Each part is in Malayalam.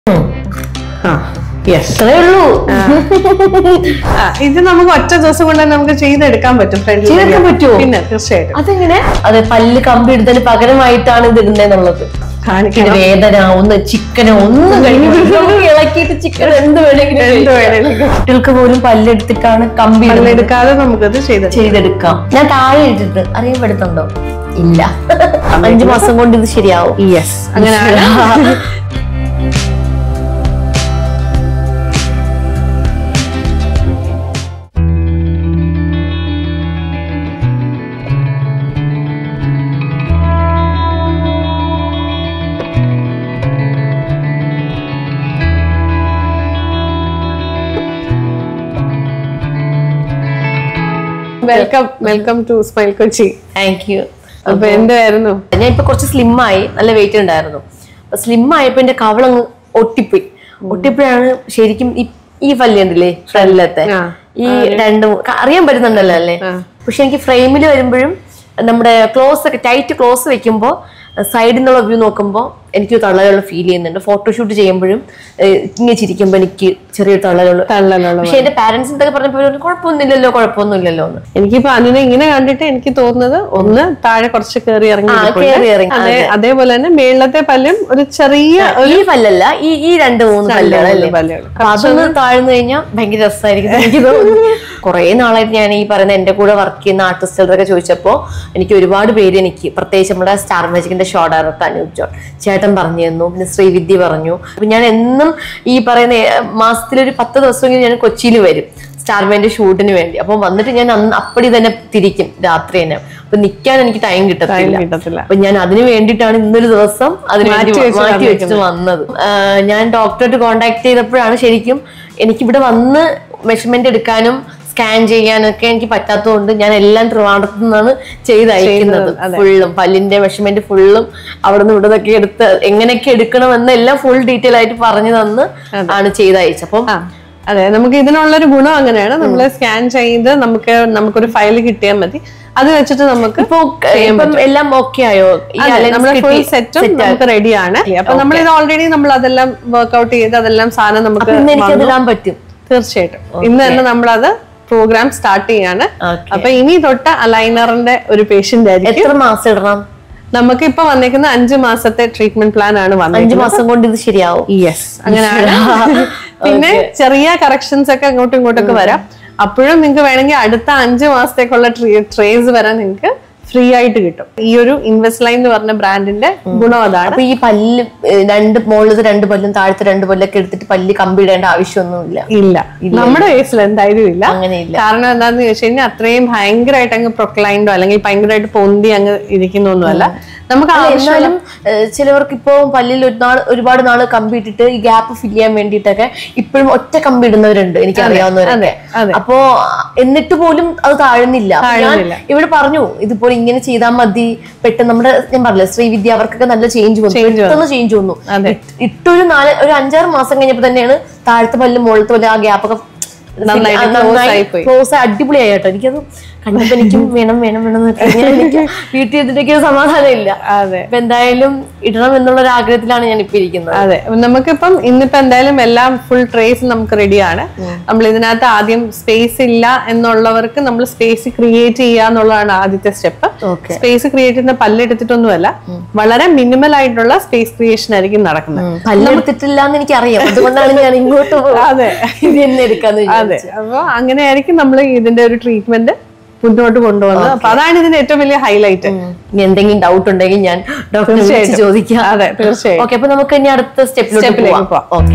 ആ യെസ് അത്രേ ഉള്ളൂ ആ, ഇത് നമുക്ക് ഒറ്റ ദിവസം കൊണ്ട് തന്നെ നമുക്ക് ചെയ്തെടുക്കാൻ പറ്റും ഫ്രണ്ടിൽ ചെയ്തെടുക്കാൻ പറ്റുമോ? പിന്നെ തീർച്ചയായിട്ടും അതെങ്ങനെ അതെ പല്ല് കമ്പി ഇടുന്നതിന് പകരമായിട്ടാണ് ഇത് ഇടുന്നതെന്നുള്ളത് കാണിക്കണം വേദന ഒന്ന് ചിക്കനോ ഒന്നും കഴിക്കും നമുക്ക് ഇളക്കിയിട്ട് ചിക്കൻ എന്ത് വേണമെങ്കിലും എന്ത് കഴിക്കാം. വേണമെങ്കിലും കുട്ടികൾക്ക് പോലും പല്ലെടുത്തിട്ടാണ് കമ്പി ഇടുന്നത്. പല്ലെടുക്കാതെ നമുക്കത് ചെയ്തെടുക്കാം ചെയ്തെടുക്കാം ഞാൻ താഴെ ഇട്ടിട്ട് അറിയപ്പെടുന്നുണ്ടോ ഇല്ല അഞ്ചു മാസം കൊണ്ട് ഇത് ശരിയാവും യെസ് അങ്ങനെയാണ് welcome welcome to smile Kochi thank you അപ്പൊ എന്തായിരുന്നു ഞാൻ ഇപ്പൊ കുറച്ച് സ്ലിം ആയി നല്ല വെയിറ്റ് ഉണ്ടായിരുന്നു സ്ലിം ആയപ്പോ എന്റെ കവളങ്ങ് ഒട്ടിപ്പോയി ഒട്ടിപ്പോഴാണ് ശരിക്കും ഈ ഈ പല്ലുണ്ടല്ലേ ഫ്രണ്ടിലത്തെ ആ. ഈ രണ്ടും ക- അറിയാൻ പറ്റുന്നുണ്ടല്ലോ അല്ലേ ആ. പക്ഷെ എനിക്ക് ഫ്രെയിമിൽ വരുമ്പോഴും നമ്മുടെ ക്ലോസ് ഒക്കെ ടൈറ്റ് ക്ലോസ് വെക്കുമ്പോൾ സൈഡിൽ നിന്നുള്ള വ്യൂ നോക്കുമ്പോൾ എനിക്ക് തള്ളലുള്ള ഫീൽ ചെയ്യുന്നുണ്ട് ഫോട്ടോഷൂട്ട് ചെയ്യുമ്പോഴും ഏഹ്, ഇങ്ങനെ ചിരിക്കുമ്പോൾ എനിക്ക് ചെറിയൊരു തള്ളലുള്ള തള്ളലുള്ള പക്ഷെ എന്റെ പാരന്റ്സ് എന്തൊക്കെ പറഞ്ഞപ്പോൾ ഒരു കുഴപ്പമൊന്നുമില്ലല്ലോ കുഴപ്പമൊന്നുമില്ലല്ലോ എന്ന് എനിക്കിപ്പോ അനുനെ ഇങ്ങനെ കണ്ടിട്ട് എനിക്ക് തോന്നുന്നത് ഒന്ന് താഴെ കുറച്ച് കയറി ഇറങ്ങി ആ, ഇരിപ്പുണ്ട്. കേറി ഇറങ്ങി, അതെ അതേപോലെ തന്നെ മേളത്തെ പല്ലും ഒരു ചെറിയ ഈ പല്ലല്ല ഈ ഈ രണ്ട് മൂന്ന് പല്ലുകളല്ലേ പല്ലുകൾ അപ്പൊ അതൊന്ന് താഴ്ന്നു കഴിഞ്ഞാൽ ഭയങ്കര രസമായിരിക്കും എനിക്ക് തോന്നുന്നു കുറെ നാളായിട്ട് ഞാൻ ഈ പറയുന്ന എന്റെ കൂടെ വർക്ക് ചെയ്യുന്ന ആർട്ടിസ്റ്റുകളൊക്കെ ചോദിച്ചപ്പോ എനിക്ക് ഒരുപാട് പേര് എനിക്ക് പ്രത്യേകിച്ച് നമ്മുടെ സ്റ്റാർ മാജിക്കിന്റെ ഷോ ഡയറക്ടർ അനൂപ് ജോൺ ചേട്ടൻ പറഞ്ഞു തന്നു പിന്നെ ശ്രീവിദ്യ പറഞ്ഞു അപ്പൊ ഞാൻ എന്നും ഈ പറയുന്ന ഏ- മാസത്തിലൊരു പത്ത് ദിവസമെങ്കിലും ഞാൻ കൊച്ചിയിൽ വരും സ്റ്റാർ മാൻ്റെ ഷൂട്ടിന് വേണ്ടി അപ്പൊ വന്നിട്ട് ഞാൻ അന്ന് അപ്പടി തന്നെ തിരിക്കും രാത്രി തന്നെ അപ്പൊ നിക്കാൻ എനിക്ക് ടൈം കിട്ടത്തില്ല കിട്ടത്തില്ല അപ്പൊ ഞാൻ അതിന് വേണ്ടിയിട്ടാണ് ഇന്നൊരു ദിവസം അതിന് വേണ്ടി മാറ്റി വെച്ച് മാറ്റി വെച്ചിട്ട് വന്നത് ആ, ഞാൻ ഡോക്ടറായിട്ട് കോണ്ടാക്ട് ചെയ്തപ്പോഴാണ് ശരിക്കും എനിക്കിവിടെ വന്ന് മെഷർമെന്റ് എടുക്കാനും സ്കാൻ ചെയ്യാനൊക്കെ എനിക്ക് പറ്റാത്തതുകൊണ്ട് ഞാൻ എല്ലാം ട്രിവാൻഡ്രത്ത് നിന്നാണ് ചെയ്ത് അയക്കുന്നത് ഫുള്ളും പല്ലിന്റെ മെഷർമെന്റ് ഫുള്ളും അവിടെ നിന്ന് ഇവിടെ നിന്നൊക്കെ എടുത്ത് എങ്ങനെയൊക്കെ എടുക്കണമെന്ന് എല്ലാം ഫുൾ ഡീറ്റെയിൽ ആയിട്ട് പറഞ്ഞു തന്ന് ആണ് ചെയ്ത് അയച്ചത് അപ്പം ആ അതെ നമുക്ക് ഇതിനുള്ളൊരു ഗുണം അങ്ങനെയാണ് നമ്മൾ സ്കാൻ ചെയ്ത് നമുക്ക് നമുക്കൊരു ഫയൽ കിട്ടിയാൽ മതി അത് വെച്ചിട്ട് നമുക്ക് ഇപ്പൊ ഇപ്പം എല്ലാം ഓക്കെ ആയോ ഈ അതെ, അലൻസ് നമ്മുടെ ഫുൾ കിട്ടി, സെറ്റും set നമുക്ക് റെഡിയാണ് അപ്പൊ നമ്മൾ ഇത് ഓൾറെഡി നമ്മൾ അതെല്ലാം വർക്ക്ഔട്ട് ചെയ്ത് അതെല്ലാം സാധനം നമുക്ക് ഇന്ന് എനിക്കത് ഇടാൻ പറ്റും തീർച്ചയായിട്ടും ഇന്ന് തന്നെ നമ്മളത് പ്രോഗ്രാം സ്റ്റാർട്ട് ചെയ്യാണ് Okay. അപ്പൊ ഇനി തൊട്ട് അലൈനറിന്റെ ഒരു പേഷ്യന്റ് ആയിരിക്കും എത്ര മാസം ഇടണം നമുക്ക് ഇപ്പൊ വന്നേക്കുന്ന അഞ്ച് മാസത്തെ ട്രീറ്റ്മെന്റ് പ്ലാൻ ആണ് അഞ്ചു വന്നേക്കുന്നത് മാസം കൊണ്ട് ഇത് ശരിയാവും യെസ് അങ്ങനെയാണ് പിന്നെ ചെറിയ കറക്ഷൻസ് ഒക്കെ അങ്ങോട്ടും ഇങ്ങോട്ടും ഒക്കെ വരാം അപ്പോഴും നിങ്ങൾക്ക് വേണമെങ്കിൽ അടുത്ത അഞ്ച് മാസത്തേക്കുള്ള ട്രേസ് വരാൻ നിങ്ങൾക്ക് ഫ്രീ ആയിട്ട് കിട്ടും ഈ ഒരു ഇൻവെസ്റ്റ് ലൈൻ എന്ന് പറഞ്ഞ ബ്രാൻഡിന്റെ ഗുണം അതാണ് അപ്പൊ ഈ പല്ല് ഏഹ്, രണ്ട് മുകളിലത്തെ രണ്ട് പല്ലും താഴത്തെ രണ്ട് പല്ലൊക്കെ എടുത്തിട്ട് പല്ല് കമ്പി ഇടേണ്ട ആവശ്യമൊന്നുമില്ല ഇല്ല നമ്മുടെ കേസിൽ എന്തായാലും ഇല്ല അങ്ങനെയില്ല കാരണം എന്താന്ന് ചോദിച്ചു കഴിഞ്ഞാൽ അത്രയും ഭയങ്കരമായിട്ട് അങ്ങ് പ്രൊക്ലൈൻഡോ അല്ലെങ്കിൽ ഭയങ്കരമായിട്ട് പൊന്തി അങ്ങ് ഇരിക്കുന്നൊന്നുമല്ല നമുക്ക് ആവശ്യം എന്നാലും ഏഹ്, ചിലവർക്ക് ഇപ്പോ പല്ലിൽ ഒരു നാൾ ഒരുപാട് നാള് കമ്പി ഇട്ടിട്ട് ഈ ഗ്യാപ്പ് ഫില്ല് ചെയ്യാൻ വേണ്ടിയിട്ടൊക്കെ ഇപ്പോഴും ഒറ്റ കമ്പി ഇടുന്നവരുണ്ട് എനിക്ക് അറിയാവുന്നവരൊക്കെ അതെ. അപ്പോ എന്നിട്ട് പോലും അത് താഴുന്നില്ല അപ്പൊ ഞാൻ താഴുന്നില്ല. ഇവിടെ പറഞ്ഞു ഇതുപോലെ ഇങ്ങനെ ചെയ്താൽ മതി പെട്ടെന്ന് നമ്മുടെ ഞാൻ പറഞ്ഞില്ല ശ്രീവിദ്യ അവർക്കൊക്കെ നല്ല ചേഞ്ച് വന്നു Change വന്നു. പെട്ടെന്ന് ചേഞ്ച് വന്നു അതെ. ഇട്ട് ഇട്ടൊരു നാല് ഒരു അഞ്ചാറ് മാസം കഴിഞ്ഞപ്പോ തന്നെയാണ് താഴത്തെ പല്ലും മുകളിലത്തെ പല്ലും ആ ഗ്യാപ്പൊക്കെ നന്നായിട്ട് close ആയിപ്പോയി. ക്ലോസ് അടിപൊളിയായി കേട്ടോ എനിക്കത് കണ്ടപ്പോ എനിക്കും വേണം വേണം വേണം എന്ന് പറഞ്ഞ് ഞാൻ എനിക്ക് വീട്ടിൽ എത്തിട്ടേക്ക് സമാധാനം ഇല്ല അതെ അപ്പൊ എന്തായാലും ഇടണം എന്നുള്ള ഒരു ആഗ്രഹത്തിലാണ് ഞാൻ ഇപ്പൊ ഇരിക്കുന്നത് അതെ നമുക്കിപ്പം ഇന്നിപ്പോ എന്തായാലും എല്ലാം ഫുൾ ട്രേസ് നമുക്ക് റെഡിയാണ് നമ്മൾ ഇതിനകത്ത് ആദ്യം സ്പേസ് ഇല്ല എന്നുള്ളവർക്ക് നമ്മൾ സ്പേസ് ക്രിയേറ്റ് ചെയ്യുക എന്നുള്ളതാണ് ആദ്യത്തെ സ്റ്റെപ്പ് Okay. സ്പേസ് ക്രിയേറ്റ് ചെയ്യുന്ന പല്ലെടുത്തിട്ടൊന്നുമല്ല വളരെ മിനിമൽ ആയിട്ടുള്ള സ്പേസ് ക്രിയേഷൻ ആയിരിക്കും നടക്കുന്നത് പല്ലെടുത്തിട്ടില്ല എന്ന് എനിക്ക് അറിയാം അതുകൊണ്ടാണ് ഞാൻ ഇങ്ങോട്ട് അതെ. ഇത് തന്നെ എടുക്കാന്ന് അതെ വിചാരിച്ചത്. അപ്പൊ അങ്ങനെയായിരിക്കും നമ്മൾ ഇതിന്റെ ഒരു ട്രീറ്റ്മെന്റ് മുന്നോട്ട് കൊണ്ടുവന്നത് അപ്പൊ അതാണ് ഇതിന്റെ ഏറ്റവും വലിയ ഹൈലൈറ്റ് ഇനി എന്തെങ്കിലും ഡൗട്ട് ഉണ്ടെങ്കിൽ ഞാൻ ഡോക്ടറെ വിളിച്ച് തീർച്ചയായിട്ടും. ചോദിക്കാം അതെ തീർച്ചയായും ഓക്കെ അപ്പൊ നമുക്ക് ഇനി അടുത്ത സ്റ്റെപ്പിലേക്ക് സ്റ്റെപ്പിലേക്ക് പോവാം ഓക്കെ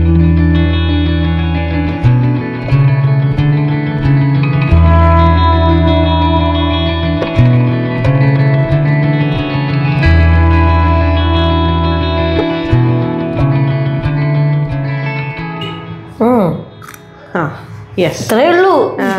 ആ യെസ് അത്രേ ഉള്ളൂ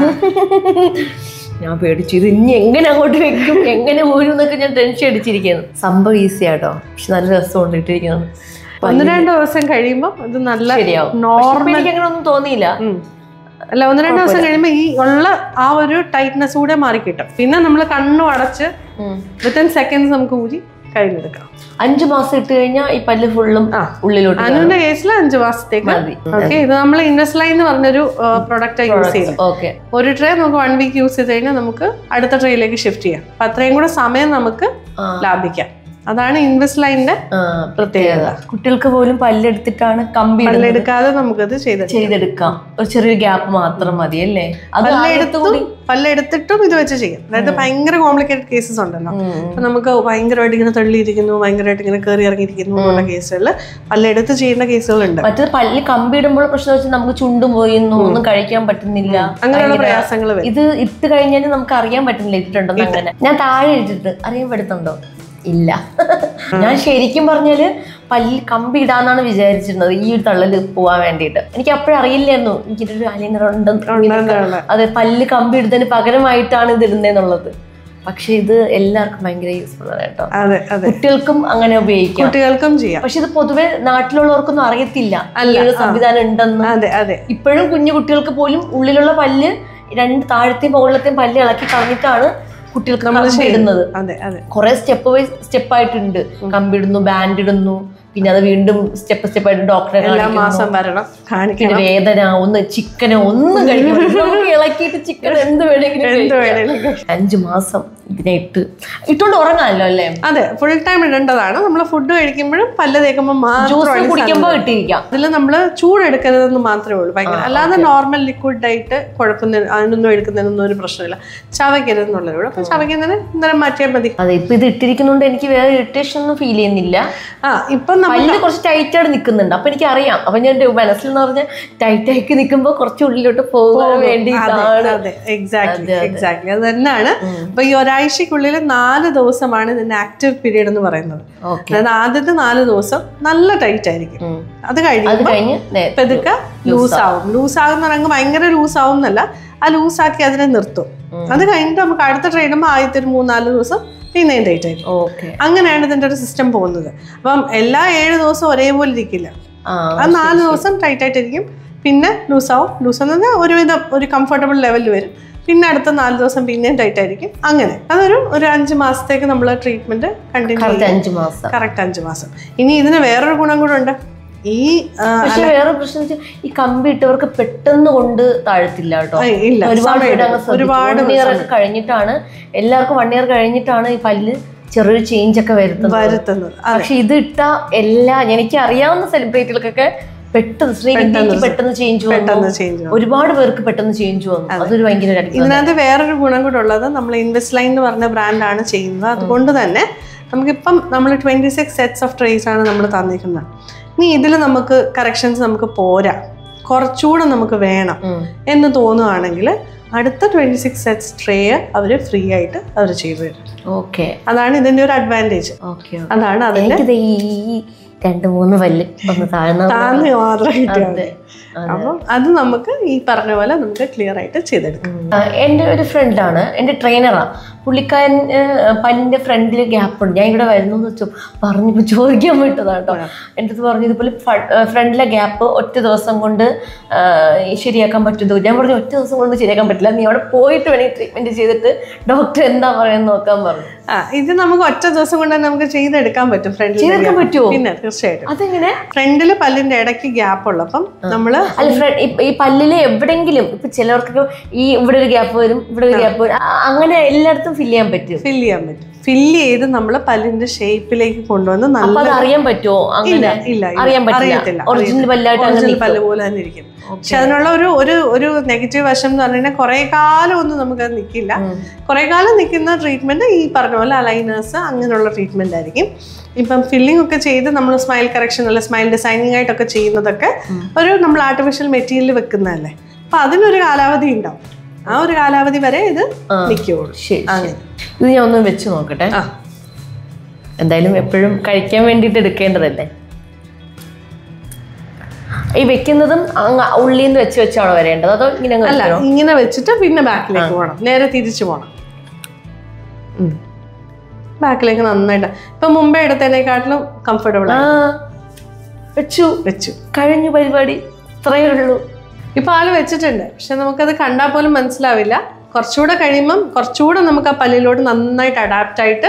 ഞാൻ പേടിച്ചു ഇത് ഇനി എങ്ങനെ അങ്ങോട്ട് വെക്കും എങ്ങനെ ഊരും എന്നൊക്കെ ഞാൻ ടെൻഷൻ അടിച്ചിരിക്കുന്നു സംഭവം ഈസി ആട്ടോ പക്ഷെ നല്ല രസമുണ്ട് ഇട്ടിരിക്കുന്നത് ഒന്ന് രണ്ട് ദിവസം കഴിയുമ്പോൾ ഇത് നല്ല ശരിയാവും പക്ഷെ നോർമൽ ഇപ്പൊ എനിക്ക് അങ്ങനെ ഒന്നും തോന്നിയില്ല അല്ല ഒന്ന് രണ്ട് ദിവസം കഴിയുമ്പോൾ ഈ ഉള്ള ആ ഒരു ടൈറ്റ്നെസ് കൂടെ മാറി കിട്ടും പിന്നെ നമ്മൾ കണ്ണും അടച്ച് വിത്തിൻ സെക്കൻഡ്സ് നമുക്ക് ഊരി കയ്യിലെടുക്കാം അഞ്ചു മാസം ഇട്ട് കഴിഞ്ഞാൽ ഈ പല്ല് ഫുള്ളും ഉള്ളിലോട്ട് അനുവിന്റെ കേസിൽ അഞ്ച് മാസത്തേക്ക് മതി ഓക്കെ ഇത് നമ്മൾ ഇൻവെസ്റ്റ്ലൈൻ എന്ന് പറഞ്ഞൊരു പ്രൊഡക്റ്റ് യൂസ് ചെയ്യുന്നത് ഓക്കെ ഒരു ട്രേ നമുക്ക് വൺ വീക്ക് യൂസ് ചെയ്ത് കഴിഞ്ഞാൽ നമുക്ക് അടുത്ത ട്രേയിലേക്ക് ഷിഫ്റ്റ് ചെയ്യാം അപ്പൊ അത്രയും കൂടെ സമയം നമുക്ക് ആ. ലാഭിക്കാം അതാണ് ഇൻവെസ്റ്റ്ലൈനിന്റെ പ്രത്യേകത കുട്ടികൾക്ക് പോലും പല്ലെടുത്തിട്ടാണ് കമ്പി ഇടുന്നത്. പല്ലെടുക്കാതെ നമുക്കത് ചെയ്തെടുക്കാം ചെയ്തെടുക്കാം ഒരു ചെറിയൊരു ഗ്യാപ്പ് മാത്രം മതി അല്ലേ അത് ആദ്യത്തെ കൂടി പല്ലെടുത്തിട്ടും ഇത് വെച്ച് ചെയ്യാം അതായത് ഭയങ്കര കോംപ്ലിക്കേറ്റഡ് കേസസ് ഉണ്ടല്ലോ അപ്പൊ നമുക്ക് ഭയങ്കരമായിട്ട് ഇങ്ങനെ തള്ളിയിരിക്കുന്നു ഭയങ്കരമായിട്ട് ഇങ്ങനെ കയറി ഇറങ്ങിയിരിക്കുന്നു എന്നുള്ള കേസുകളിൽ പല്ലെടുത്ത് ചെയ്യുന്ന കേസുകളുണ്ട് മറ്റേത് പല്ല് കമ്പി ഇടുമ്പോൾ പ്രശ്നം വെച്ചാൽ നമുക്ക് ചുണ്ടും പോയിരുന്നു ഒന്നും കഴിക്കാൻ പറ്റുന്നില്ല അങ്ങനെയുള്ള പ്രയാസങ്ങൾ വരും ഇത് ഇട്ട് കഴിഞ്ഞാൽ നമുക്ക് അറിയാൻ പറ്റുന്നില്ല ഇട്ടിട്ടുണ്ടെന്ന് അങ്ങനെ ഞാൻ താഴെ ഇട്ടിട്ട് അറിയാൻ പറ്റുന്നുണ്ടോ ഇല്ല ഞാൻ ശരിക്കും പറഞ്ഞാല് പല്ലിൽ കമ്പി ഇടാന്നാണ് വിചാരിച്ചിരുന്നത് ഈ ഒരു തള്ളല് പോവാൻ വേണ്ടിയിട്ട് എനിക്ക് അപ്പോഴും അറിയില്ലായിരുന്നു എനിക്കിതൊരു അലിനർ ഉണ്ടെന്ന് ഉണ്ടെന്നാണ്. അതെ പല്ല് കമ്പി ഇടുന്നതിന് പകരമായിട്ടാണ് ഇത് ഇടുന്നതെന്നുള്ളത് പക്ഷെ ഇത് എല്ലാവർക്കും ഭയങ്കര യൂസ്ഫുൾ ആണ് കേട്ടോ അതെ അതെ കുട്ടികൾക്കും അങ്ങനെ ഉപയോഗിക്കാം കുട്ടികൾക്കും ചെയ്യാം പക്ഷെ ഇത് പൊതുവെ നാട്ടിലുള്ളവർക്കൊന്നും അറിയത്തില്ല ഈ ഒരു സംവിധാനം ഉണ്ടെന്ന് അതെ അതെ ഇപ്പോഴും കുഞ്ഞു കുട്ടികൾക്ക് പോലും ഉള്ളിലുള്ള പല്ല് രണ്ട് താഴത്തെയും മുകളിലത്തെയും പല്ല് ഇളക്കി കളഞ്ഞിട്ടാണ് കുട്ടികൾക്ക് കമ്പി ഇടുന്നത് അതെ അതെ കുറെ സ്റ്റെപ്പ് ബൈ സ്റ്റെപ്പ് ആയിട്ടുണ്ട് കമ്പിടുന്നു ബാൻഡ് ഇടുന്നു പിന്നെ അത് വീണ്ടും സ്റ്റെപ്പ് സ്റ്റെപ്പ് ആയിട്ട് ഡോക്ടറെ എല്ലാ കാണിക്കുന്നു മാസം വരണം കാണിക്കണം പിന്നെ വേദന ഒന്ന് ചിക്കനോ ഒന്നും കഴിക്കാൻ പറ്റില്ല. നമുക്ക് ഇളക്കിയിട്ട് ചിക്കൻ എന്ത് വേണമെങ്കിലും എന്ത് കഴിക്കാം. വേണേലും അഞ്ചു മാസം ഇതിനെ ഇട്ട് ഇട്ടുകൊണ്ട് ഉറങ്ങാമല്ലോ അല്ലേ അതെ ഫുൾ ടൈം ഇടേണ്ടതാണ് നമ്മൾ ഫുഡ് കഴിക്കുമ്പോഴും പല്ല് തേക്കുമ്പോൾ ജ്യൂസ് മാത്രം കുടിക്കുമ്പോ ഇട്ടിരിക്കാം അതിൽ നമ്മൾ ചൂടെടുക്കരുതെന്ന് മാത്രമേ ഉള്ളൂ ഭയങ്കര അല്ലാതെ നോർമൽ ലിക്വിഡ് ആയിട്ട് കുഴപ്പമൊന്നും അതിനൊന്നും എടുക്കുന്നതിനൊന്നും ഒരു പ്രശ്നമില്ല ചവയ്ക്കരുതെന്നുള്ളതേ ഉള്ളൂ അപ്പൊ ചവയ്ക്കുന്നതിന് ഇന്നലെ മാറ്റിയാൽ മതി അതെ ഇപ്പൊ ഇത് ഇട്ടിരിക്കുന്നോണ്ട് എനിക്ക് വേറെ ഇറിറ്റേഷൻ ഒന്നും ഫീൽ ചെയ്യുന്നില്ല ആ ഇപ്പം നമ്മൾ പല്ല് കുറച്ച് ടൈറ്റ് ആയിട്ട് നിൽക്കുന്നുണ്ട് അപ്പൊ എനിക്ക് അറിയാം അപ്പൊ ഞാൻ മനസ്സിൽ എന്ന് പറഞ്ഞാൽ ടൈറ്റ് ആയിട്ട് നിൽക്കുമ്പോ കുറച്ച് ഉള്ളിലോട്ട് പോകാൻ വേണ്ടിയിട്ടാണ് അതെ എക്സാക്ട്ലി എക്സാക്ട്ലി അത് തന്നെയാണ് അപ്പൊ ഈ ഒരാഴ്ചക്കുള്ളിൽ നാല് ദിവസമാണ് ഇതിന്റെ ആക്റ്റീവ് പീരീഡ് എന്ന് പറയുന്നത് ഓക്കെ അതായത് ആദ്യത്തെ നാല് ദിവസം നല്ല ടൈറ്റ് ആയിരിക്കും അത് കഴിഞ്ഞ് അത് കഴിഞ്ഞ് നേ- പെതുക്കെ ലൂസ് ആവും ലൂസ് ആകുന്ന പറഞ്ഞാൽ ഭയങ്കര ലൂസ് ആവും എന്നല്ല ആ ലൂസ് ആക്കി അതിനെ നിർത്തും അത് കഴിഞ്ഞിട്ട് നമുക്ക് അടുത്ത ട്രെയിനുമ്പോൾ ആദ്യത്തെ ഒരു മൂന്നാല് ദിവസം പിന്നെയും ടൈറ്റ് ആയിരിക്കും ഓക്കെ അങ്ങനെയാണ് ഇതിന്റെ ഒരു സിസ്റ്റം പോകുന്നത് അപ്പം എല്ലാ ഏഴ് ദിവസവും ഒരേപോലെ ഇരിക്കില്ല ആ ആ നാല് ദിവസം ടൈറ്റ് ആയിട്ടിരിക്കും പിന്നെ ലൂസ് ആവും ലൂസ് എന്ന് പറഞ്ഞാൽ ഒരുവിധം ഒരു കംഫർട്ടബിൾ ലെവലിൽ വരും പിന്നെ അടുത്ത നാല് ദിവസം പിന്നെയും ടൈറ്റ് ആയിരിക്കും അങ്ങനെ അതൊരു ഒരു അഞ്ച് മാസത്തേക്ക് നമ്മൾ ട്രീറ്റ്മെന്റ് കണ്ടിന്യൂ കറക്റ്റ് അഞ്ചു മാസം കറക്റ്റ് അഞ്ച് മാസം ഇനി ഇതിന് വേറൊരു ഗുണം കൂടെ ഉണ്ട് ഈ ആ, പക്ഷെ വേറെ പ്രശ്നം വെച്ചാൽ ഈ കമ്പി ഇട്ടവർക്ക് പെട്ടെന്ന് കൊണ്ട് താഴത്തില്ല കേട്ടോ ഏയ് ഇല്ല ഒരുപാട് സമയം പേര് അങ്ങ് എടുക്കും. ഒരുപാട് വൺ ഇയർ ഒക്കെ കഴിഞ്ഞിട്ടാണ് എല്ലാവർക്കും വൺ ഇയർ കഴിഞ്ഞിട്ടാണ് ഈ പല്ല് ചെറിയൊരു ചേഞ്ച് ഒക്കെ വരുത്തുന്നത് വരുത്തുന്നത് അതെ പക്ഷെ ഇത് ഇട്ട എല്ലാ എനിക്ക് അറിയാവുന്ന സെലിബ്രിറ്റികൾക്കൊക്കെ പെട്ടെന്ന് ശ്രീവിദ്യക്ക് പെട്ടെന്ന് ചേഞ്ച് വന്നു പെട്ടെന്ന് ചേഞ്ച് ഒരുപാട് പേർക്ക് പെട്ടെന്ന് ചേഞ്ച് വന്നു അതൊരു ഭയങ്കര ഒരു അത്ഭുതം. ഇതിനകത്ത് വേറൊരു ഗുണം കൂടെ ഉള്ളത് നമ്മൾ ഇൻവെസ്റ്റ്ലൈൻ എന്ന് പറഞ്ഞ ബ്രാൻഡാണ് ചെയ്യുന്നത് അതുകൊണ്ട് തന്നെ നമുക്കിപ്പം നമ്മൾ twenty six sets of trays ആണ് നമ്മൾ തന്നിരിക്കുന്നത് ഇനി ഇതിൽ നമുക്ക് കറക്ഷൻസ് നമുക്ക് പോരാ കുറച്ചുകൂടെ നമുക്ക് വേണം ഉം. എന്ന് തോന്നുകയാണെങ്കിൽ അടുത്ത ട്വൻറ്റി സിക്സ് സെറ്റ്സ് ട്രേ അവർ ഫ്രീ ആയിട്ട് അവർ ചെയ്തു തരും ഓക്കെ അതാണ് ഇതിൻ്റെ ഒരു അഡ്വാൻറ്റേജ് ഓക്കെ അതാണ് അതിൻ്റെ എനിക്കിത് ഈ രണ്ട് മൂന്ന് പല്ല് ഒന്ന് താഴ്ന്ന താന്ന് മാത്രം കിട്ടിയാൽ അതെ. മതി അപ്പം അത് നമുക്ക് ഈ പറഞ്ഞ പോലെ നമുക്ക് ക്ലിയർ ആയിട്ട് ചെയ്തെടുക്കാം ആ, എൻ്റെ ഒരു ഫ്രണ്ടാണ് എൻ്റെ ട്രെയിനറാണ് പുള്ളിക്കാരൻ പല്ലിൻ്റെ ഫ്രണ്ടിൽ ഗ്യാപ്പ് ഉണ്ട് ഞാൻ ഇവിടെ വരുന്നു എന്ന് വെച്ചു പറഞ്ഞപ്പോൾ ചോദിക്കാൻ വിട്ടതാണ് കേട്ടോ എൻ്റെ അടുത്ത് പറഞ്ഞു ഇതുപോലെ ഫ്രണ്ടിലെ ഗ്യാപ്പ് ഒറ്റ ദിവസം കൊണ്ട് ആ, ശരിയാക്കാൻ പറ്റുമോ ഞാൻ പറഞ്ഞു ഒറ്റ ദിവസം കൊണ്ട് ശരിയാക്കാൻ പറ്റില്ല നീ അവിടെ പോയിട്ട് വേണമെങ്കിൽ ട്രീറ്റ്മെൻറ്റ് ചെയ്തിട്ട് ഡോക്ടർ എന്താ പറയുന്നത് നോക്കാൻ പറഞ്ഞു ആ ഇത് നമുക്ക് ഒറ്റ ദിവസം കൊണ്ട് തന്നെ നമുക്ക് ചെയ്തെടുക്കാൻ പറ്റും ഫ്രണ്ടിൽ ചെയ്തെടുക്കാൻ പറ്റുമോ പിന്നെ തീർച്ചയായിട്ടും അതെങ്ങനെ ഫ്രണ്ടിൽ പല്ലിന്റെ ഇടയ്ക്ക് ഗ്യാപ്പ് ഉള്ളപ്പം നമ്മള് അല്ല ഫ്ര- ഈ- ഈ പല്ലിലെ എവിടെങ്കിലും ഇപ്പൊ ചിലവർക്കൊക്കെ ഈ ഇവിടെ ഒരു ഗ്യാപ്പ് വരും ഇവിടെ ഒരു ഗ്യാപ്പ് വരും ആ, അങ്ങനെ എല്ലായിടത്തും ഫില്ല് ചെയ്യാൻ പറ്റും ഫില്ല് ചെയ്യാൻ പറ്റും ഫില്ല് ചെയ്ത് നമ്മൾ പല്ലിന്റെ ഷേപ്പിലേക്ക് കൊണ്ടുവന്ന് അപ്പൊ നല്ല അത് അറിയാൻ പറ്റുമോ ഇല്ല അങ്ങനെ ഇല്ല ഇല്ല. അറിയാൻ പറ്റില്ല അറിയത്തില്ല ഒറിജിനൽ പല്ലായിട്ട് അങ്ങനെ ഒറിജിനൽ പല്ല് പോലെ തന്നെ ഇരിക്കും പക്ഷെ അതിനുള്ള ഒരു ഒരു ഒരു നെഗറ്റീവ് വശം എന്ന് പറഞ്ഞു കഴിഞ്ഞാൽ കുറെ കാലം ഒന്നും നമുക്ക് അത് നിൽക്കില്ല കുറെ കാലം നിൽക്കുന്ന ട്രീറ്റ്മെന്റ് ഈ പറഞ്ഞ പോലെ അലൈനേഴ്സ് അങ്ങനെയുള്ള ട്രീറ്റ്മെന്റ് ആയിരിക്കും ഇപ്പം ഫില്ലിംഗ് ഒക്കെ ചെയ്ത് നമ്മൾ സ്മൈൽ കറക്ഷൻ അല്ല സ്മൈൽ ഡിസൈനിങ് ആയിട്ടൊക്കെ ചെയ്യുന്നതൊക്കെ ഒരു നമ്മൾ ആർട്ടിഫിഷ്യൽ മെറ്റീരിയൽ വെക്കുന്നതല്ലേ അപ്പൊ അതിനൊരു കാലാവധി ഉണ്ടാവും ആ ഒരു കാലാവധി വരെ ഇത് നിൽക്കുള്ളൂ ശരി അങ്ങനെ ഇത് ഞാൻ ഒന്ന് വെച്ച് നോക്കട്ടെ ആ എന്തായാലും എപ്പോഴും കഴിക്കാൻ വേണ്ടിയിട്ട് എടുക്കേണ്ടതല്ലേ ഈ വെക്കുന്നതും അങ്ങ് ഉള്ളിൽ നിന്ന് വെച്ച് വെച്ചാണോ വരേണ്ടത് അതോ ഇങ്ങനെ അങ്ങ് അല്ല വെക്കണോ? ഇങ്ങനെ വെച്ചിട്ട് പിന്നെ ബാക്കിലേക്ക് പോകണം നേരെ തിരിച്ചു പോകണം ബാക്കിലേക്ക് നന്നായിട്ട് ഇപ്പൊ മുമ്പേ എടുത്തതിനെക്കാട്ടിലും കംഫർട്ടബിൾ ആ വെച്ചു വെച്ചു കഴിഞ്ഞു പരിപാടി ഇത്രയേ ഉള്ളൂ ഇപ്പൊ ആള് വെച്ചിട്ടുണ്ട് പക്ഷെ നമുക്കത് കണ്ടാൽ പോലും മനസ്സിലാവില്ല കുറച്ചുകൂടെ കഴിയുമ്പം കുറച്ചുകൂടെ നമുക്ക് ആ പല്ലിലോട്ട് നന്നായിട്ട് അഡാപ്റ്റ് ആയിട്ട്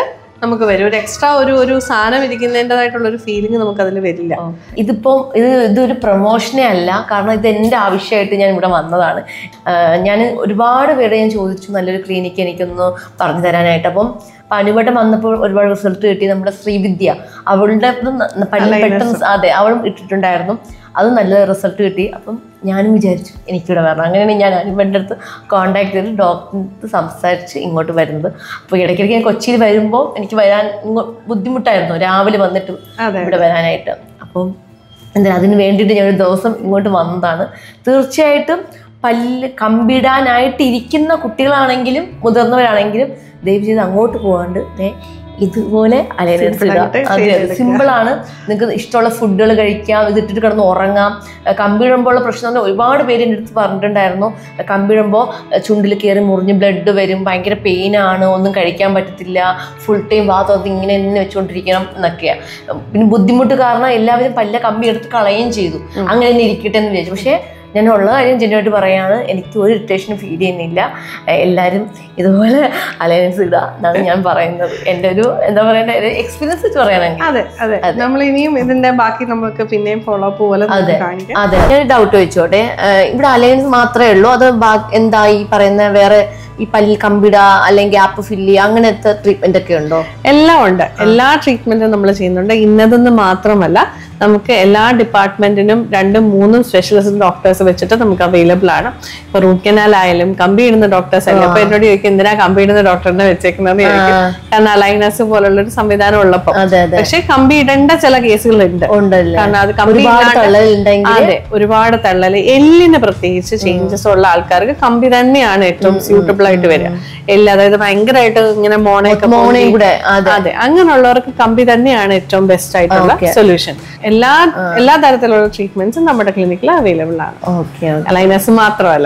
നമുക്ക് വരും ഒരു എക്സ്ട്രാ ഒരു ഒരു സാധനം ഇരിക്കുന്നതിൻ്റെതായിട്ടുള്ള ഒരു ഫീലിംഗ് നമുക്ക് അതിൽ വരില്ല ഇതിപ്പം ഇത് ഇതൊരു പ്രൊമോഷനേ അല്ല കാരണം ഇത് എൻ്റെ ആവശ്യമായിട്ട് ഞാൻ ഇവിടെ വന്നതാണ് ഞാൻ ഒരുപാട് പേരെ ഞാൻ ചോദിച്ചു നല്ലൊരു ക്ലിനിക്ക് എനിക്കൊന്ന് പറഞ്ഞു തരാനായിട്ട് അപ്പം പനിവട്ടം വന്നപ്പോൾ ഒരുപാട് റിസൾട്ട് കിട്ടി നമ്മുടെ ശ്രീവിദ്യ അവളുടെ ഇത് ന- ന- പല്ല് പെട്ടെന്ന് സ- അതെ അവളും ഇട്ടിട്ടുണ്ടായിരുന്നു അത് നല്ല റിസൾട്ട് കിട്ടി അപ്പം ഞാനും വിചാരിച്ചു എനിക്കിവിടെ വരണം അങ്ങനെയാണ് ഞാൻ അനുപൻ്റെ അടുത്ത് കോൺടാക്ട് ചെയ്ത് ഡോക്ടറിൻ്റെ അടുത്ത് സംസാരിച്ച് ഇങ്ങോട്ട് വരുന്നത് അപ്പോൾ ഇടയ്ക്കിടയ്ക്ക് ഞാൻ കൊച്ചിയിൽ വരുമ്പോൾ എനിക്ക് വരാൻ ഇങ്ങോ- ബുദ്ധിമുട്ടായിരുന്നു രാവിലെ വന്നിട്ട് അതെ. ഇവിടെ വരാനായിട്ട് അപ്പം എന്താ അതിന് വേണ്ടിയിട്ട് ഞാൻ ഒരു ദിവസം ഇങ്ങോട്ട് വന്നതാണ് തീർച്ചയായിട്ടും പല്ല് കമ്പിടാനായിട്ട് ഇരിക്കുന്ന കുട്ടികളാണെങ്കിലും മുതിർന്നവരാണെങ്കിലും ദയവ് ചെയ്ത് അങ്ങോട്ട് പോകാണ്ട് ദേ ഇതുപോലെ അലയൻസ് Simple ആയിട്ട് അതെ ചെയ്തെടുക്കുക. സിമ്പിൾ ആണ് നിങ്ങൾക്ക് ഇഷ്ടമുള്ള ഫുഡുകൾ കഴിക്കാം ഇത് ഇട്ടിട്ട് കിടന്ന് ഉറങ്ങാം ഏഹ് കമ്പിടുമ്പോൾ ഉള്ള പ്രശ്നം എന്ന് പറഞ്ഞാൽ ഒരുപാട് പേര് എൻ്റെ അടുത്ത് പറഞ്ഞിട്ടുണ്ടായിരുന്നു കമ്പിടുമ്പോൾ ചുണ്ടിൽ കയറി മുറിഞ്ഞ് ബ്ലഡ് വരും ഭയങ്കര പെയിനാണ് ഒന്നും കഴിക്കാൻ പറ്റത്തില്ല ഫുൾ ടൈം വാ തുറന്ന് ഇങ്ങനെ തന്നെ വെച്ചുകൊണ്ടിരിക്കണം എന്നൊക്കെയാണ് പിന്നെ ബുദ്ധിമുട്ട് കാരണം എല്ലാവരും പല്ല കമ്പി എടുത്ത് കളയുകയും ചെയ്തു അങ്ങനെ തന്നെ ഇരിക്കട്ടെ എന്ന് വിചാരിച്ചു പക്ഷേ ഞാൻ ഉള്ള കാര്യം ജെന്യൂട്ട് പറയാണ് എനിക്ക് ഒരു ഇറിറ്റേഷനും ഫീൽ ചെയ്യുന്നില്ല ഏഹ് എല്ലാവരും ഇതുപോലെ അലയൻസ് ഇടുക എന്നാണ് ഞാൻ പറയുന്നത് എൻ്റെ ഒരു എന്താ പറയണ്ട ഒരു എക്സ്പീരിയൻസ് വെച്ച് പറയുകയാണെങ്കിൽ അതെ അതെ നമ്മൾ ഇനിയും ഇതിന്റെ ബാക്കി നമുക്ക് പിന്നെയും ഫോളോ അപ്പ് പോലെ നമുക്ക് അതെ കാണിക്കാം അതെ ഞാൻ ഡൗട്ട് വെച്ചോട്ടെ ഏഹ് ഇവിടെ അലയൻസ് മാത്രമേ ഉള്ളൂ അത് ബാ- എന്താ ഈ പറയുന്ന വേറെ ഈ പല്ലിൽ കമ്പിട അല്ലെങ്കിൽ ഗ്യാപ്പ് ഫില്ല് ചെയ്യുക അങ്ങനത്തെ ട്രീറ്റ്മെന്റ് ഒക്കെ ഉണ്ടോ എല്ലാം ഉണ്ട് എല്ലാ ട്രീറ്റ്മെന്റും നമ്മൾ ചെയ്യുന്നുണ്ട് ഇന്നതെന്ന് മാത്രമല്ല നമുക്ക് എല്ലാ ഡിപ്പാർട്ട്മെന്റിനും രണ്ടും മൂന്നും സ്പെഷ്യലിസ്റ്റ് ഡോക്ടേഴ്സ് വെച്ചിട്ട് നമുക്ക് അവൈലബിൾ ആണ് ഇപ്പൊ റൂട്ട് കനാൽ ആയാലും കമ്പി ഇടുന്ന ഡോക്ടേഴ്സ് ആയാലും അപ്പൊ എന്നോട് ചോദിക്കും എന്തിനാ കമ്പി ഇടുന്ന ഡോക്ടറിനെ വെച്ചേക്കുന്നത് ചോദിക്കും കാരണം അലൈനസ് പോലുള്ള ഒരു സംവിധാനം ഉള്ളപ്പോ അതെ അതെ പക്ഷെ കമ്പി ഇടേണ്ട ചില കേസുകളുണ്ട് ഉണ്ടല്ലേ കാരണം അത് കമ്പി ഒരുപാട് ഇല്ലാണ്ട് തള്ളലുണ്ടെങ്കിൽ അതെ ഒരുപാട് തള്ളല് എല്ലിന് പ്രത്യേകിച്ച് ചേഞ്ചസ് ഉള്ള ആൾക്കാർക്ക് കമ്പി തന്നെയാണ് ഏറ്റവും സ്യൂട്ടബിൾ ആയിട്ട് വരിക എല്ല് അതായത് ഭയങ്കരമായിട്ട് ഇങ്ങനെ മോണയൊക്കെ മോണയും കൂടെ അതെ അതെ അങ്ങനെയുള്ളവർക്ക് കമ്പി തന്നെയാണ് ഏറ്റവും ബെസ്റ്റ് ആയിട്ടുള്ള സൊല്യൂഷൻ എല്ലാ എല്ലാ തരത്തിലുള്ള ട്രീറ്റ്മെന്റ്സും നമ്മുടെ ക്ലിനിക്കിൽ അവൈലബിൾ ആണ് ഓക്കെ അലൈനസ് മാത്രമല്ല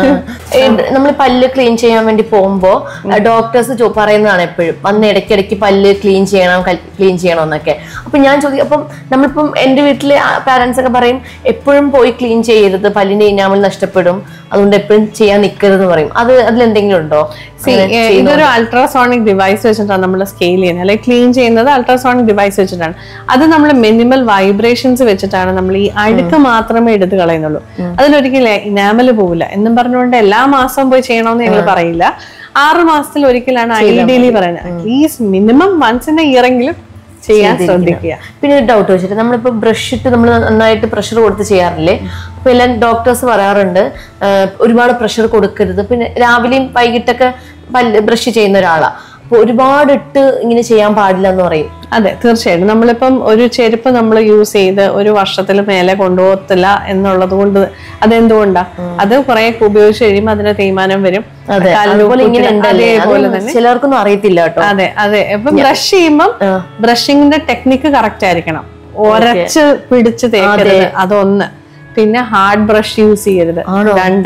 നമ്മൾ പല്ല് ക്ലീൻ ചെയ്യാൻ വേണ്ടി പോകുമ്പോൾ ഡോക്ടേഴ്സ് പറയുന്നതാണ് എപ്പോഴും വന്ന് ഇടയ്ക്കിടയ്ക്ക് പല്ല് ക്ലീൻ ചെയ്യണം ക്ലീൻ ചെയ്യണം എന്നൊക്കെ അപ്പൊ ഞാൻ ചോദിക്കും അപ്പം നമ്മളിപ്പം എൻ്റെ വീട്ടിലെ പാരന്റ്സ് ഒക്കെ പറയും എപ്പോഴും പോയി ക്ലീൻ ചെയ്യരുത് പല്ലിന്റെ ഇനാമൽ നഷ്ടപ്പെടും അതുകൊണ്ട് എപ്പോഴും ചെയ്യാൻ നിൽക്കരുത് പറയും അത് അതിലെന്തെങ്കിലും ഉണ്ടോ See, ഏ, ഇതൊരു അൾട്രാസോണിക് ഡിവൈസ് വെച്ചിട്ടാണ് നമ്മൾ സ്കെയിൽ ചെയ്യുന്നത് അല്ലെങ്കിൽ ക്ലീൻ ചെയ്യുന്നത് അൾട്രാസോണിക് ഡിവൈസ് വെച്ചിട്ടാണ് അത് നമ്മൾ മിനിമൽ വൈബ്രേഷൻസ് വെച്ചിട്ടാണ് നമ്മൾ ഈ അഴുക്ക് മാത്രമേ എടുത്ത് കളയുന്നുള്ളൂ അതിലൊരിക്കലും ഇനാമല് പോവില്ല എന്നും പറഞ്ഞുകൊണ്ട് എല്ലാ മാസവും പോയി ചെയ്യണമെന്ന് ഞങ്ങൾ പറയില്ല ആറ് മാസത്തിൽ ഒരിക്കലാണ് ഐഡിയലി പറയുന്നത് at least minimum once in year എങ്കിലും ചെയ്യാൻ ശ്രദ്ധിക്കുക പിന്നെ ഒരു ഡൗട്ട് വെച്ചിട്ട് നമ്മളിപ്പോ ബ്രഷ് ഇട്ട് നമ്മൾ നന്നായിട്ട് പ്രഷർ കൊടുത്ത് ചെയ്യാറില്ലേ അപ്പൊ എല്ലാം ഡോക്ടേഴ്സ് പറയാറുണ്ട് ആ, ഒരുപാട് പ്രഷർ കൊടുക്കരുത് പിന്നെ രാവിലെയും വൈകിട്ടൊക്കെ പല്ല് ബ്രഷ് ചെയ്യുന്ന ഒരാളാ അപ്പൊ ഒരുപാട് ഇട്ട് ഇങ്ങനെ ചെയ്യാൻ പാടില്ല എന്ന് പറയും അതെ തീർച്ചയായിട്ടും നമ്മളിപ്പം ഒരു ചെരുപ്പ് നമ്മൾ യൂസ് ചെയ്ത് ഒരു വർഷത്തിൽ മേലെ കൊണ്ടുപോകത്തില്ല എന്നുള്ളത് കൊണ്ട് അതെന്തുകൊണ്ടാ അത് കുറെ ഉപയോഗിച്ച് കഴിയുമ്പോൾ അതിന് തേയ്മാനം വരും അതെ കാലിന് അതുപോലെ ഇങ്ങനെ ഉപ്പുറ്റിന് ഉണ്ടല്ലേ അതേപോലെ അത് തന്നെ ചിലർക്കൊന്നും അറിയത്തില്ല കേട്ടോ അതെ അതെ ഇപ്പം ബ്രഷ് ചെയ്യുമ്പം ബ്രഷിങ്ങിന്റെ ടെക്നിക്ക് കറക്റ്റ് ആയിരിക്കണം ഒരച്ച് പിടിച്ച് തേക്കരുത് അതൊന്ന് പിന്നെ ഹാർഡ് ബ്രഷ് യൂസ് ചെയ്യരുത് രണ്ട്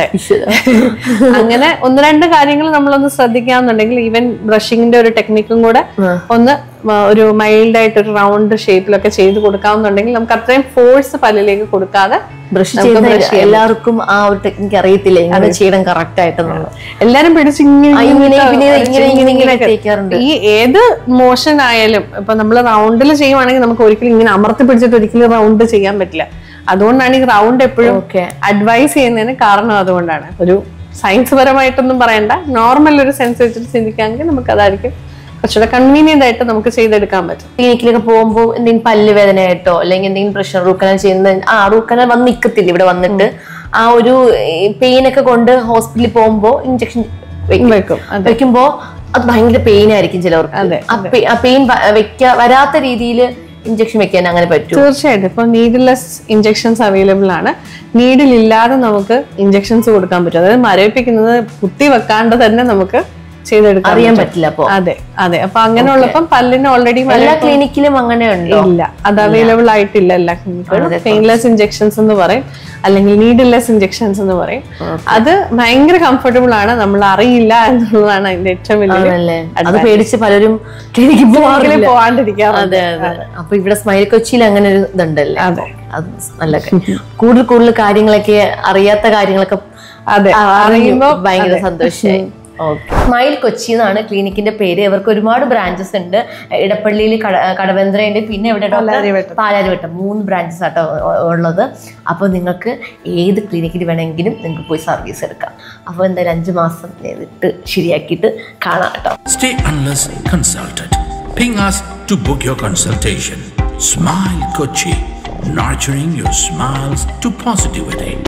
അങ്ങനെ ഒന്ന് രണ്ട് കാര്യങ്ങൾ നമ്മളൊന്ന് ശ്രദ്ധിക്കാന്നുണ്ടെങ്കിൽ ഈവൻ ബ്രഷിങ്ങിന്റെ ഒരു ടെക്നിക്കും കൂടെ ഒന്ന് മ- ഒരു മൈൽഡ് ആയിട്ട് ഒരു റൗണ്ട് ഷേപ്പിലൊക്കെ ചെയ്ത് കൊടുക്കാവുന്നുണ്ടെങ്കിൽ നമുക്ക് അത്രയും ഫോഴ്സ് പല്ലിലേക്ക് കൊടുക്കാതെ ബ്രഷ് ചെയ്യുന്ന എല്ലാവർക്കും ആ ഒരു ടെക്നിക്ക് അറിയത്തില്ല ഇങ്ങനെ ചെയ്യണം കറക്റ്റ് ആയിട്ടെന്നുള്ളത് എല്ലാരും പിടിച്ച് ഇങ്ങനെ ആ, ഇങ്ങനെ ഇങ്ങനെ പിന്നെ ഇങ്ങനെ ഇങ്ങനെ ഇങ്ങനെ ഇങ്ങനെ തേക്കാറുണ്ട് ഈ ഏത് മോഷൻ ആയാലും ഇപ്പൊ നമ്മൾ റൗണ്ടിൽ ചെയ്യുവാണെങ്കിൽ നമുക്ക് ഒരിക്കലും ഇങ്ങനെ അമർത്തി പിടിച്ചിട്ട് ഒരിക്കലും റൗണ്ട് ചെയ്യാൻ പറ്റില്ല അതുകൊണ്ടാണ് ഈ റൗണ്ട് എപ്പോഴും ഓക്കെ അഡ്വൈസ് ചെയ്യുന്നതിന് കാരണം അതുകൊണ്ടാണ് ഒരു സയൻസ് പരമായിട്ടൊന്നും പറയണ്ട നോർമൽ ഒരു സെൻസ് വെച്ചിട്ട് ചിന്തിക്കാമെങ്കിൽ നമുക്ക് അതായിരിക്കും കുറച്ചുകൂടെ കൺവീനിയന്റ് ആയിട്ട് നമുക്ക് ചെയ്തെടുക്കാൻ പറ്റും ക്ലിനിക്കിലൊക്കെ പോകുമ്പോൾ എന്തെങ്കിലും പല്ല് വേദനയായിട്ടോ അല്ലെങ്കിൽ എന്തെങ്കിലും പ്രഷർ റൂക്കനാൽ ചെയ്യുന്ന ആ റൂക്കനാൽ വന്ന് നിൽക്കത്തില്ല ഇവിടെ വന്നിട്ട് ആ ഒരു പെയിൻ ഒക്കെ കൊണ്ട് ഹോസ്പിറ്റലിൽ പോകുമ്പോൾ ഇഞ്ചക്ഷൻ വെക്കും അതെ വെക്കുമ്പോ അത് ഭയങ്കര പെയിൻ ആയിരിക്കും ചിലവർക്ക് അതെ, ആ പെയിൻ വെക്ക വരാത്ത രീതിയിൽ ഇഞ്ചക്ഷൻ വെക്കാൻ അങ്ങനെ പറ്റും തീർച്ചയായിട്ടും ഇപ്പൊ നീഡിലെസ് ഇഞ്ചെക്ഷൻസ് അവൈലബിൾ ആണ് നീഡിൽ ഇല്ലാതെ നമുക്ക് ഇഞ്ചെക്ഷൻസ് കൊടുക്കാൻ പറ്റും അതായത് മരവിപ്പിക്കുന്നത് കുത്തി വെക്കാണ്ട് തന്നെ നമുക്ക് ചെയ്തെടുക്കാൻ അറിയാൻ പറ്റും. പറ്റില്ല അപ്പൊ അതെ അതെ അപ്പൊ അങ്ങനെയുള്ളപ്പം പല്ലിന് ഓൾറെഡി എല്ലാ ക്ലിനിക്കിലും അങ്ങനെ ഉണ്ടോ ഇല്ല അത് അവൈലബിൾ ആയിട്ടില്ല എല്ലാ ക്ലിനിക്കുകളും പെയിൻലെസ് ഇഞ്ചെക്ഷൻസ് എന്ന് പറയും അല്ലെങ്കിൽ നീഡിലെസ് ഇഞ്ചെക്ഷൻസ് എന്ന് പറയും അത് ഭയങ്കര കംഫർട്ടബിൾ ആണ് നമ്മൾ അറിയില്ല എന്നുള്ളതാണ് അതിന്റെ ഏറ്റവും വലിയ ആണല്ലേ അത് പേടിച്ച് പലരും ക്ലിനിക്കിൽ പോവാറില്ല പോവാണ്ടിരിക്കാറുണ്ട് അതെ അതെ അപ്പൊ ഇവിടെ സ്മൈൽ കൊച്ചിയിൽ അങ്ങനെ ഒരു ഇതുണ്ടല്ലേ അതെ അത് നല്ല കാര്യം. കൂടുതൽ കൂടുതൽ കാര്യങ്ങളൊക്കെ അറിയാത്ത കാര്യങ്ങളൊക്കെ അതെ ആ, അറിഞ്ഞു. അറിയുമ്പോ ഭയങ്കര സന്തോഷമായി സ്മൈൽ കൊച്ചി എന്നാണ് ക്ലിനിക്കിന്റെ പേര് ഇവർക്ക് ഒരുപാട് ബ്രാഞ്ചസ് ഉണ്ട് ഇടപ്പള്ളിയിൽ കട കടവന്ത്രയുണ്ട് പിന്നെ ഇവിടെ പാലാരിവട്ടം. പാലാരിവട്ടം മൂന്ന് ബ്രാഞ്ചസ് ആട്ടോ ഉ- ഉള്ളത് അപ്പോൾ നിങ്ങൾക്ക് ഏത് ക്ലിനിക്കിൽ വേണമെങ്കിലും നിങ്ങൾക്ക് പോയി സർവീസ് എടുക്കാം അപ്പോൾ എന്തായാലും അഞ്ച് മാസം ചെയ്തിട്ട് ശരിയാക്കിയിട്ട് കാണാം കേട്ടോ Stay unless consulted. Ping us to book your consultation. Smile Kochi, nurturing your smiles to positivity.